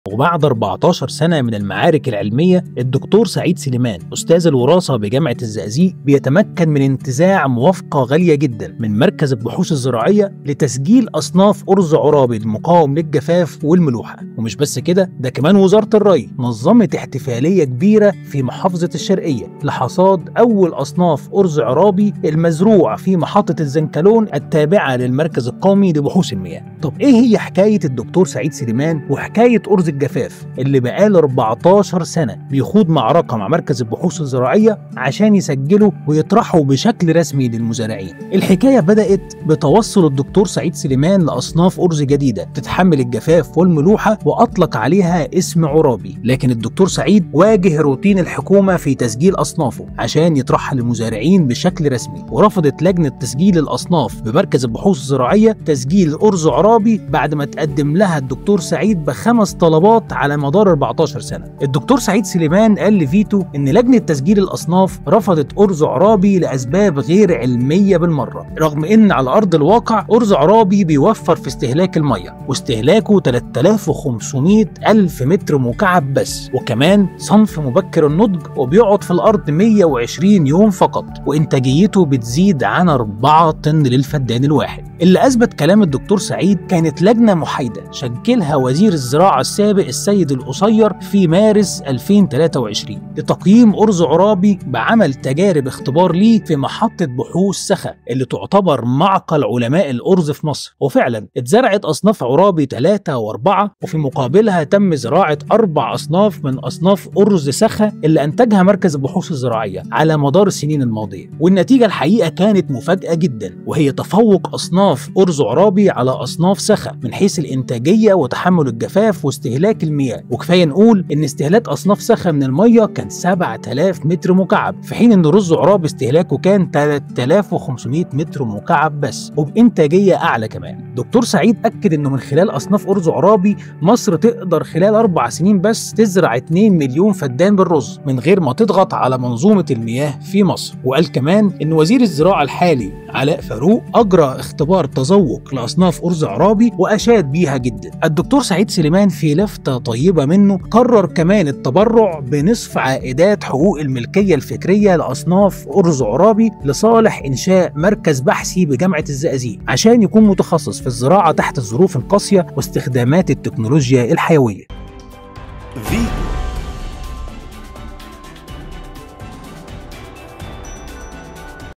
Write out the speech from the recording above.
وبعد 14 سنة من المعارك العلمية الدكتور سعيد سليمان أستاذ الوراثة بجامعة الزقازيق بيتمكن من انتزاع موافقة غالية جدا من مركز البحوث الزراعية لتسجيل أصناف أرز عرابي المقاوم للجفاف والملوحة ومش بس كده ده كمان وزارة الري نظمت احتفالية كبيرة في محافظة الشرقية لحصاد أول أصناف أرز عرابي المزروع في محطة الزنكلون التابعة للمركز القومي لبحوث المياه طب إيه هي حكاية الدكتور سعيد سليمان وحكاية أرز الجفاف اللي بقاله 14 سنة بيخوض معركة مع مركز البحوث الزراعية عشان يسجله ويطرحه بشكل رسمي للمزارعين الحكاية بدأت بتوصل الدكتور سعيد سليمان لأصناف أرز جديدة تتحمل الجفاف والملوحة وأطلق عليها اسم عرابي لكن الدكتور سعيد واجه روتين الحكومة في تسجيل أصنافه عشان يطرحها للمزارعين بشكل رسمي ورفضت لجنة تسجيل الأصناف بمركز البحوث الزراعية تسجيل أرز عرابي بعد ما تقدم لها الدكتور سعيد بخمس طلبات على مدار 14 سنة الدكتور سعيد سليمان قال لفيتو إن لجنة تسجيل الأصناف رفضت أرز عرابي لأسباب غير علمية بالمرة رغم إن على أرض الواقع أرز عرابي بيوفر في استهلاك المية واستهلاكه 3500 ألف متر مكعب بس وكمان صنف مبكر النضج وبيقعد في الأرض 120 يوم فقط وإنتاجيته بتزيد عن 4 طن للفدان الواحد اللي أثبت كلام الدكتور سعيد كانت لجنة محايدة شكلها وزير الزراعة السابق السيد القصير في مارس 2023 لتقييم أرز عرابي بعمل تجارب اختبار ليه في محطة بحوث سخا اللي تعتبر معقل علماء الأرز في مصر وفعلا اتزرعت أصناف عرابي 3 و4 وفي مقابلها تم زراعة أربع أصناف من أصناف أرز سخا اللي أنتجها مركز البحوث الزراعية على مدار السنين الماضية والنتيجة الحقيقة كانت مفاجأة جدا وهي تفوق أصناف أرز عرابي على أصناف سخا من حيث الإنتاجية وتحمل الجفاف واستهلاك المياه وكفاية نقول إن استهلاك أصناف سخا من المية كان 7000 متر مكعب في حين إن رز عرابي استهلاكه كان 3500 متر مكعب بس وبإنتاجية أعلى كمان دكتور سعيد أكد إنه من خلال أصناف أرز عرابي مصر تقدر خلال أربع سنين بس تزرع 2 مليون فدان بالرز من غير ما تضغط على منظومة المياه في مصر وقال كمان إن وزير الزراعة الحالي علاء فاروق أجرى اختبار تذوق لأصناف أرز عرابي وأشاد بيها جدا الدكتور سعيد سليمان في لفتة طيبة منه قرر كمان التبرع بنصف عائدات حقوق الملكية الفكرية لأصناف أرز عرابي لصالح إنشاء مركز بحثي بجامعة الزقازيق عشان يكون متخصص في الزراعة تحت الظروف القاسية واستخدامات التكنولوجيا الحيوية فيتو